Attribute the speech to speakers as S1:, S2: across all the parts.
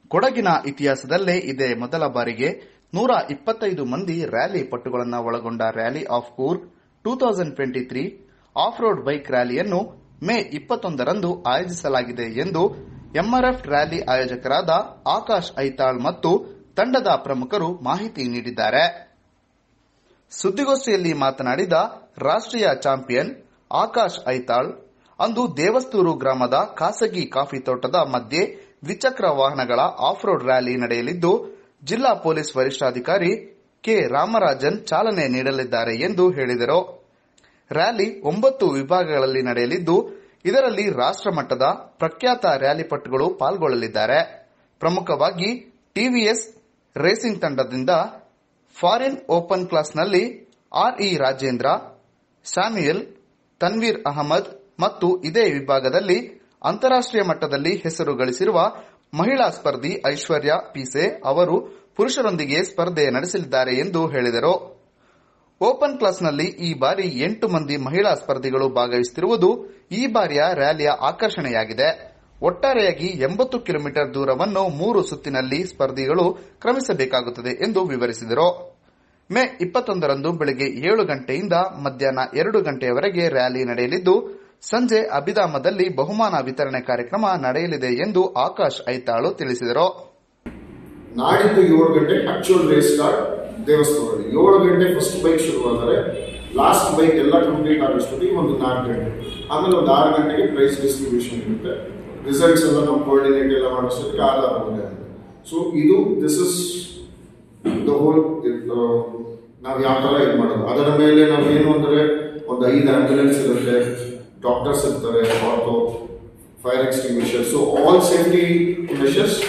S1: ಕೊಡಗಿನ ಇತಿಹಾಸದಲ್ಲೇ ಇದೇ ಮೊದಲ ಬಾರಿಗೆ ನೂರ ಇಪ್ಪತ್ತೈದು ಮಂದಿ ರ್ಯಾಲಿ ಪಟುಗಳನ್ನು ಒಳಗೊಂಡ rally of Coorg two thousand twenty three off road bike ರ್ಯಾಲಿಯನ್ನು ಮೇ ಇಪ್ಪತ್ತೊಂದರಂದು ಆಯೋಜಿಸಲಾಗಿದೆ ಎಂದು ಎಂಆರ್ಎಫ್ ರ್ಯಾಲಿ ಆಯೋಜಕರಾದ ಆಕಾಶ್ ಐತಾಳ್ ಮತ್ತು ತಂಡದ ಪ್ರಮುಖರು ಮಾಹಿತಿ ನೀಡಿದ್ದಾರೆ ಸುದ್ದಿಗೋಷ್ಠಿಯಲ್ಲಿ ಮಾತನಾಡಿದ ರಾಷ್ಟ್ರೀಯ ಚಾಂಪಿಯನ್ ಆಕಾಶ್ ಐತಾಳ್ ಅಂದು ದೇವಸ್ತೂರು ಗ್ರಾಮದ ಖಾಸಗಿ ಕಾಫಿ ತೋಟದ ಮಧ್ಯೆ ದ್ವಿಚಕ್ರ ವಾಹನಗಳ ಆಫ್ ರೋಡ್ ರ್ಯಾಲಿ ನಡೆಯಲಿದ್ದು ಜಿಲ್ಲಾ ಪೊಲೀಸ್ ವರಿಷ್ಠಾಧಿಕಾರಿ ಕೆ ರಾಮರಾಜನ್ ಚಾಲನೆ ನೀಡಲಿದ್ದಾರೆ ಎಂದು ಹೇಳಿದರು ರ್ಯಾಲಿ ಒಂಬತ್ತು ವಿಭಾಗಗಳಲ್ಲಿ ನಡೆಯಲಿದ್ದು ಇದರಲ್ಲಿ ರಾಷ್ಟ್ರಮಟ್ಟದ ಪ್ರಖ್ಯಾತ ರ್ಯಾಲಿ ಪಟುಗಳು ಪಾಲ್ಗೊಳ್ಳಲಿದ್ದಾರೆ ಪ್ರಮುಖವಾಗಿ ಟಿವಿಎಸ್ ರೇಸಿಂಗ್ ತಂಡದಿಂದ ಫಾರಿನ್ ಓಪನ್ ಕ್ಲಾಸ್ನಲ್ಲಿ ಆರ್ಇ ರಾಜೇಂದ್ರ ಸ್ಯಾಮ್ಯುಯಲ್ ತನ್ವೀರ್ ಅಹಮದ್ ಮತ್ತು ಇದೇ ವಿಭಾಗದಲ್ಲಿ ಅಂತಾರಾಷ್ಟೀಯ ಮಟ್ಟದಲ್ಲಿ ಹೆಸರು ಗಳಿಸಿರುವ ಮಹಿಳಾ ಸ್ಪರ್ಧಿ ಐಶ್ವರ್ಯ ಪಿಸೆ ಅವರು ಪುರುಷರೊಂದಿಗೆ ಸ್ಪರ್ಧೆ ನಡೆಸಲಿದ್ದಾರೆ ಎಂದು ಹೇಳಿದರು ಓಪನ್ ಕ್ಲಾಸ್ನಲ್ಲಿ ಈ ಬಾರಿ ಎಂಟು ಮಂದಿ ಮಹಿಳಾ ಸ್ಪರ್ಧಿಗಳು ಭಾಗವಹಿಸುತ್ತಿರುವುದು ಈ ಬಾರಿಯ ರ್ಯಾಲಿಯ ಆಕರ್ಷಣೆಯಾಗಿದೆ ಒಟ್ಟಾರೆಯಾಗಿ ಎಂಬತ್ತು ಕಿಲೋಮೀಟರ್ ದೂರವನ್ನು ಮೂರು ಸುತ್ತಿನಲ್ಲಿ ಸ್ಪರ್ಧಿಗಳು ಕ್ರಮಿಸಬೇಕಾಗುತ್ತದೆ ಎಂದು ವಿವರಿಸಿದರು ಮೇ ಇಪ್ಪತ್ತೊಂದರಂದು ಬೆಳಗ್ಗೆ ಏಳು ಗಂಟೆಯಿಂದ ಮಧ್ಯಾಹ್ನ ಎರಡು ಗಂಟೆಯವರೆಗೆ ರ್ಯಾಲಿ ನಡೆಯಲಿದ್ದು ಸಂಜೆ ಅಬಿದಾಮದಲ್ಲಿ ಬಹುಮಾನ ವಿತರಣೆ ಕಾರ್ಯಕ್ರಮ ನಡೆಯಲಿದೆ ಎಂದು ಆಕಾಶ್ ಐತಾಳು ತಿಳಿಸಿದರು
S2: ನಾಡಿದ್ದು ಏಳು ಗಂಟೆ ಆಕ್ಚುಯಲ್ ರೇಸ್ ಸ್ಟಾರ್ಟ್ ದೇವಸ್ಥಾನದಲ್ಲಿ ಏಳು ಗಂಟೆ ಫಸ್ಟ್ ಬೈಕ್ ಶುರುವಾದರೆ ಲಾಸ್ಟ್ ಬೈಕ್ ಎಲ್ಲ ಕಂಪ್ಲೀಟ್ ಆಗೋಷ್ಟೊತ್ತಿಗೆ ಒಂದು ನಾಲ್ಕು ಗಂಟೆ ಆಮೇಲೆ ಒಂದು ಆರು ಗಂಟೆಗೆ ಪ್ರೈಸ್ ಡಿಸ್ಟ್ರಿಬ್ಯೂಷನ್ ಇರುತ್ತೆ ರಿಸಲ್ಟ್ಸ್ ಎಲ್ಲ ನಾವು ಕೋಆರ್ಡಿನೇಟ್ ಎಲ್ಲ ಮಾಡೋಷ್ಟೊತ್ತಿಗೆ ಆರು ಆರೂವರೆ ಆಗುತ್ತೆ ಸೊ ಇದು ದಿಸ್ ಇಸ್ ದ ಹೋಲ್ ನಾವು ಯಾವ ಥರ ಇದು ಮಾಡೋದು ಅದರ ಮೇಲೆ ನಾವು ಏನು ಅಂದರೆ ಒಂದು ಐದು ಆಂಬ್ಯುಲೆನ್ಸ್ ಇರುತ್ತೆ ಡಾಕ್ಟರ್ಸ್ ಇರ್ತಾರೆ auto fire extinguisher so all safety measures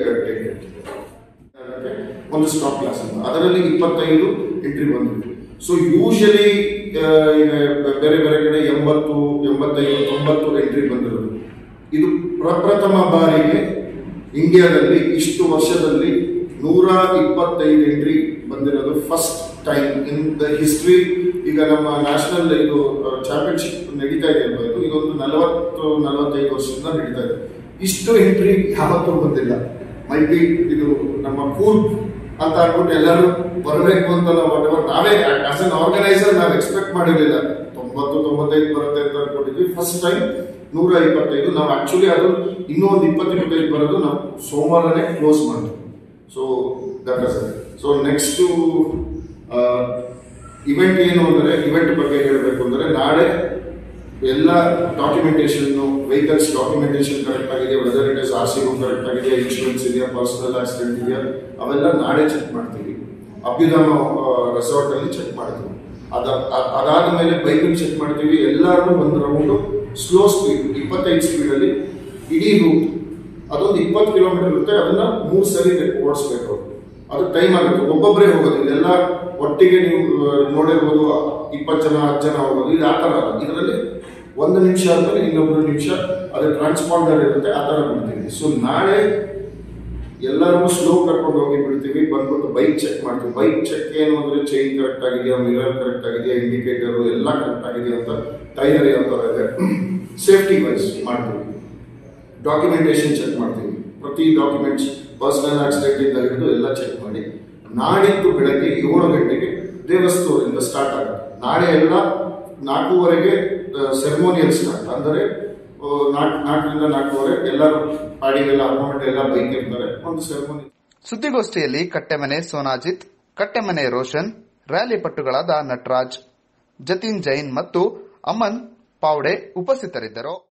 S2: ಒಂದು ಸ್ಟಾಪ್ ಕ್ಲಾಸ್ ಅಂತ ಅದರಲ್ಲಿ ಇಪ್ಪತ್ತೈದು ಎಂಟ್ರಿ ಬಂದಿದೆ ಸೊ ಯೂಶಲಿ ಈಗ ಬೇರೆ ಬೇರೆ ಕಡೆ ಎಂಬತ್ತು ಎಂಬತ್ತೈದು ತೊಂಬತ್ತು ಎಂಟ್ರಿ ಬಂದಿರೋದು ಇದು ಪ್ರಪ್ರಥಮ ಬಾರಿಗೆ ಇಂಡಿಯಾದಲ್ಲಿ ಇಷ್ಟು ವರ್ಷದಲ್ಲಿ ನೂರ ಇಪ್ಪತ್ತೈದು ಎಂಟ್ರಿ ಬಂದಿರೋದು first time in the history ಈಗ ನಮ್ಮ ನ್ಯಾಷನಲ್ ಇದು ಚಾಂಪಿಯನ್ಶಿಪ್ ನಡೀತಾ ಇದೆ ಅಲ್ವಾ ಇದು ಇದೊಂದು ನಲವತ್ತು ನಲವತ್ತೈದು ವರ್ಷದಿಂದ ನಡೀತಾ ಇದೆ ಇಷ್ಟು ಎಂಟ್ರಿ ಯಾವತ್ತೂ ಬಂದಿಲ್ಲ ಮೈ ಬಿ ಇದು ನಮ್ಮ ಕೂರ್ಗ್ ಅಂತ ಅಂದ್ಬಿಟ್ಟು ಎಲ್ಲರೂ ಬರಬೇಕು ಅಂತ ನಾವು whatever ನಾವೇ ಆಸ್ ಅನ್ ಆರ್ಗನೈಸರ್ ನಾವು ಎಕ್ಸ್ಪೆಕ್ಟ್ ಮಾಡಿರಲಿಲ್ಲ ತೊಂಬತ್ತು ತೊಂಬತ್ತೈದು ಬರುತ್ತೆ ಅಂತ ಅನ್ಕೊಂಡಿದ್ವಿ ಫಸ್ಟ್ ಟೈಮ್ ನೂರ ಇಪ್ಪತ್ತೈದು ನಾವು ಆಕ್ಚುಲಿ ಅದು ಇನ್ನೂ ಒಂದು ಇಪ್ಪತ್ತು ಇಪ್ಪತ್ತೈದು ಬರೋದು ನಾವು ಸೋಮವಾರನೇ ಕ್ಲೋಸ್ ಮಾಡಿದ್ವಿ so that is so next event ಏನು ಅಂದರೆ ಇವೆಂಟ್ ಬಗ್ಗೆ ಹೇಳಬೇಕು ಅಂದರೆ ನಾಳೆ ಎಲ್ಲ ಡಾಕ್ಯುಮೆಂಟೇಶನ್ ವೆಹಿಕಲ್ಸ್ ಡಾಕ್ಯುಮೆಂಟೇಶನ್ ಕರೆಕ್ಟ್ ಆಗಿದೆ whether it is R C correct ಆಗಿದೆ ಇನ್ಶೂರೆನ್ಸ್ ಇದೆಯಾ ಪರ್ಸನಲ್ ಆಕ್ಸಿಡೆಂಟ್ ಇದೆಯಾ ಅವೆಲ್ಲ ನಾಳೆ ಚೆಕ್ ಮಾಡ್ತೀವಿ ಅಭ್ಯುದಮ ರೆಸಾರ್ಟ್ ಅಲ್ಲಿ ಚೆಕ್ ಮಾಡ್ತೀವಿ ಅದ ಅ- ಅದಾದ ಮೇಲೆ ಬೈಕ್ ಚೆಕ್ ಮಾಡ್ತೀವಿ ಎಲ್ಲರೂ ಒಂದು ರೌಂಡು ಸ್ಲೋ ಸ್ಪೀಡ್ ಇಪ್ಪತ್ತೈದು ಸ್ಪೀಡ್ ಅಲ್ಲಿ ಇಡೀ ರೂಟ್ ಅದೊಂದು ಇಪ್ಪತ್ತು ಕಿಲೋಮೀಟರ್ ಇರುತ್ತೆ ಅದನ್ನ ಮೂರು ಸರಿ ಓಡಿಸ್ಬೇಕು ಅವ್ರು. ಅದು ಟೈಮ್ ಆಗುತ್ತೆ ಒಬ್ಬೊಬ್ಬರೇ ಹೋಗೋದು ಇದೆಲ್ಲ ಒಟ್ಟಿಗೆ ನೀವು ಆ, ನೋಡಿರ್ಬೋದು ಇಪ್ಪತ್ತು ಜನ ಹತ್ತು ಜನ ಹೋಗೋದು ಇದು ಆ ಥರ ಅಲ್ಲ ಇದರಲ್ಲಿ ಒಂದು ನಿಮಿಷ ಆದ್ಮೇಲೆ ಇನ್ನೊಬ್ರು ನಿಮಿಷ ಅದು ಟ್ರಾನ್ಸ್ಪಾಂಡರ್ ಇರುತ್ತೆ ಆ ಥರ ಬಿಡ್ತೀವಿ ಸೊ ನಾಳೆ ಎಲ್ಲರೂ ಸ್ಲೋ ಕರ್ಕೊಂಡು ಹೋಗಿ ಬಿಡ್ತೀವಿ ಬಂದ್ಬಿಟ್ಟು ಬೈಕ್ ಚೆಕ್ ಮಾಡ್ತೀವಿ ಬೈಕ್ ಚೆಕ್ ಏನು ಅಂದ್ರೆ ಚೈನ್ ಕರೆಕ್ಟ್ ಆಗಿದೆಯಾ ಮಿರರ್ ಕರೆಕ್ಟ್ ಆಗಿದೆಯಾ ಇಂಡಿಕೇಟರ್ ಎಲ್ಲ ಕರೆಕ್ಟ್ ಆಗಿದೆಯಾ ಅಂತ ಟೈರ್ ಯಾವ ಥರ ಇದೆ ಸೇಫ್ಟಿ ವೈಸ್ ಮಾಡ್ತೀವಿ ಡಾಕ್ಯುಮೆಂಟೇಶನ್ ಚೆಕ್ ಮಾಡ್ತೀವಿ ಪ್ರತಿ ಡಾಕ್ಯುಮೆಂಟ್ಸ್ ಪರ್ಸನಲ್ ಆಕ್ಸಿಡೆಂಟ್ ಇಂದ ಹಿಡಿದು ಎಲ್ಲ ಚೆಕ್ ಮಾಡಿ ನಾಡಿದ್ದು ಬೆಳಗ್ಗೆ ಏಳು ಗಂಟೆಗೆ ದೇವಸ್ಥೂರಿಂದ ಸ್ಟಾರ್ಟ್ ಆಗುತ್ತೆ ನಾಳೆ ಎಲ್ಲ ನಾಲ್ಕೂವರೆಗೆ ಸೆರೆಮೋನಿಯಲ್ ಸ್ಟಾರ್ಟ್ ಅಂದರೆ ಆ, ನಾಲ್ಕು ನಾಲ್ಕರಿಂದ ನಾಲ್ಕೂವರೆ ಎಲ್ಲರೂ ಪಾಡಿಗೆಲ್ಲ ಹಾಕೊಂಡು ಎಲ್ಲ ಬೈಕ್ ಇರ್ತಾರೆ ಒಂದು ಸೆರೆಮೋನಿ
S1: ಸುದ್ದಿಗೋಷ್ಠಿಯಲ್ಲಿ ಕಟ್ಟೆಮನೆ ಸೋನಾಜಿತ್ ಕಟ್ಟೆಮನೆ ರೋಷನ್ ರ್ಯಾಲಿ ಪಟುಗಳಾದ ನಟರಾಜ್ ಜತಿನ್ ಜೈನ್ ಮತ್ತು ಅಮನ್ ಪಾವ್ಡೆ ಉಪಸ್ಥಿತರಿದ್ದರು